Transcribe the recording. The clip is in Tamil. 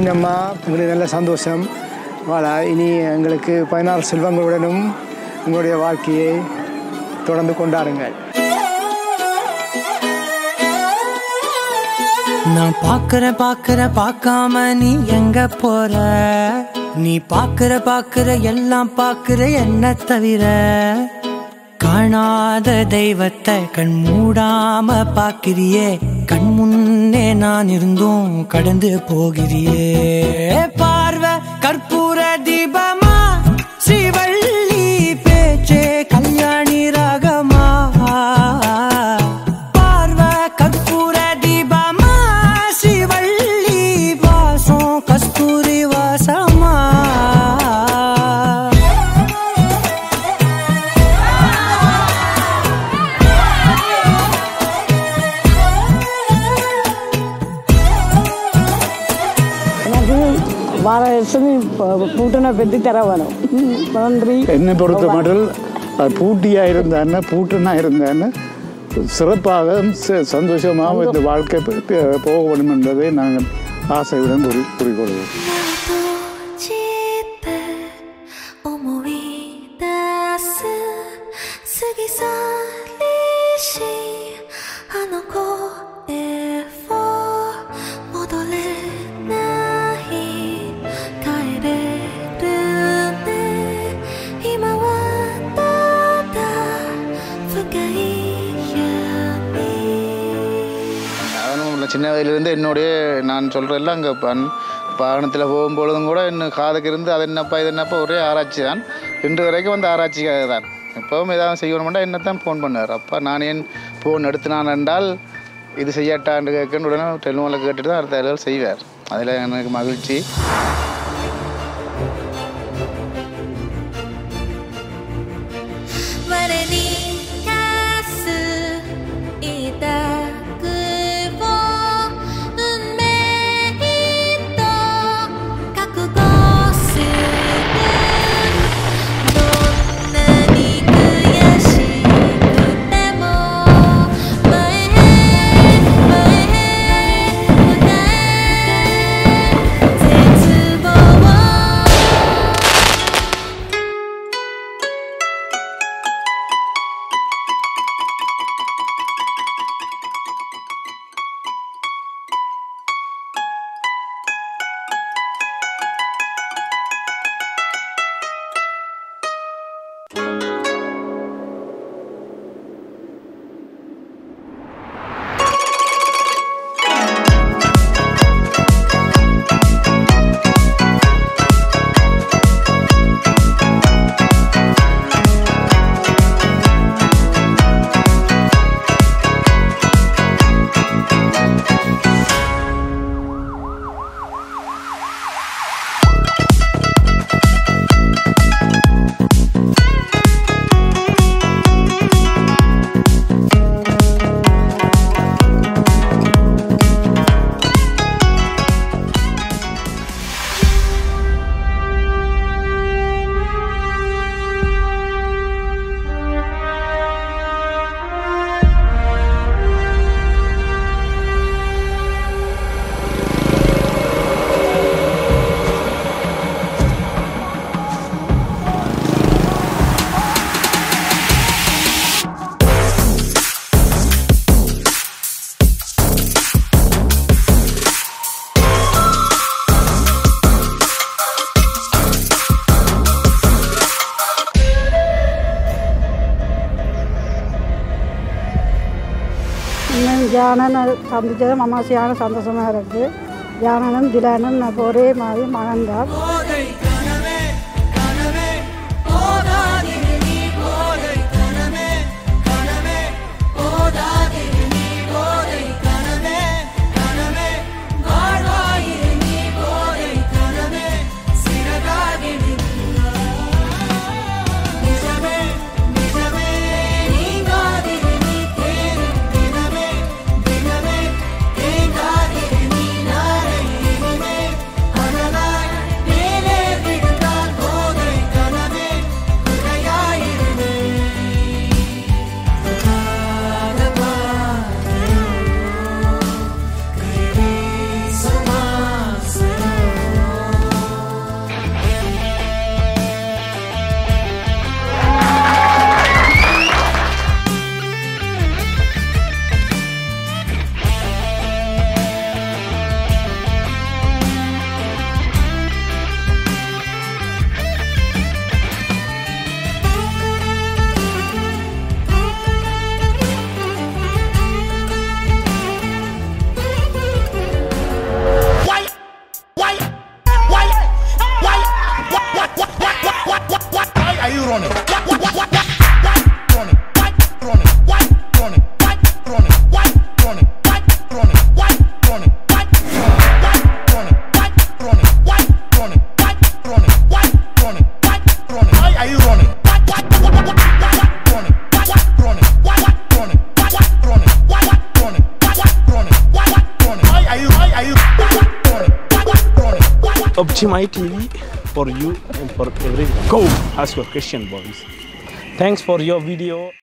சின்னம்மா எங்களுக்கு நல்ல சந்தோஷம் வாழ இனி எங்களுக்கு பதினாறு செல்வங்களுடனும் உங்களுடைய வாழ்க்கையை தொடர்ந்து கொண்டாடுங்கள் நான் பாக்குற பாக்குற பார்க்காம நீ எங்க போற நீ பாக்குற பாக்குற எல்லாம் பாக்குற என்ன தவிர காணாத தெய்வத்தை கண் மூடாம பாக்கிறியே கண் முன்னே நான் இருந்தும் கடந்து போகிறியே பார்வை கற்பூர தீபமா ஸ்ரீவள்ளி பேச்சே கல்யாணி ராகமா பார்வை கற்பூர தீபமா ஸ்ரீவள்ளி வாசம் கஸ்தூரி வாசமா எனக்கு வார வருஷம் பூட்டனை பெற்று தர வேணும் நன்றி என்னை பொறுத்த மட்டும் அது பூட்டியாக இருந்தான்னு பூட்டனாக இருந்தான்னு சிறப்பாக ச- சந்தோஷமாக இந்த வாழ்க்கை ப- ப- போக வேண்டும் என்பதை நாங்கள் ஆசையுடன் குறி குறிக்கொள்வோம் 閉じて思い出す過ぎ去りしあの声を戻れない帰れるね今はただ深い闇 நானும் இல்லை சின்ன வயதிலிருந்து என்னுடைய நான் சொல்கிறதெல்லாம் அங்கே பன் வாகனத்தில் போகும்பொழுதும் கூட என்ன காதுக்கு இருந்து அது என்னப்பா இது என்னப்பா ஒரே ஆராய்ச்சி தான் இன்று வரைக்கும் வந்து ஆராய்ச்சிக்காக தான் எப்பவும் ஏதாவது செய்யணும்னா என்ன தான் ஃபோன் பண்ணார் அப்பா நான் ஏன் ஃபோன் எடுத்தினான் என்றால் இது செய்யட்டான்னு கேட்கன்னு உடனே டெலிஃபோனில் கேட்டுட்டு தான் அடுத்த வேலைகள் செய்வார் அதில் எனக்கு மகிழ்ச்சி 我に課す委託を運命と覚悟するどんなに悔しくても前へ前へ向かえ絶望 இன்னும் ஜானனை சந்திச்சது மமாசியான சந்தோஷமாக இருக்குது ஜானனும் திலானும் நம்ம ஒரே மாதிரி மகன்தான் தினமே Optimai TV for you and for everyone. Go ask your question, boys. Thanks for your video.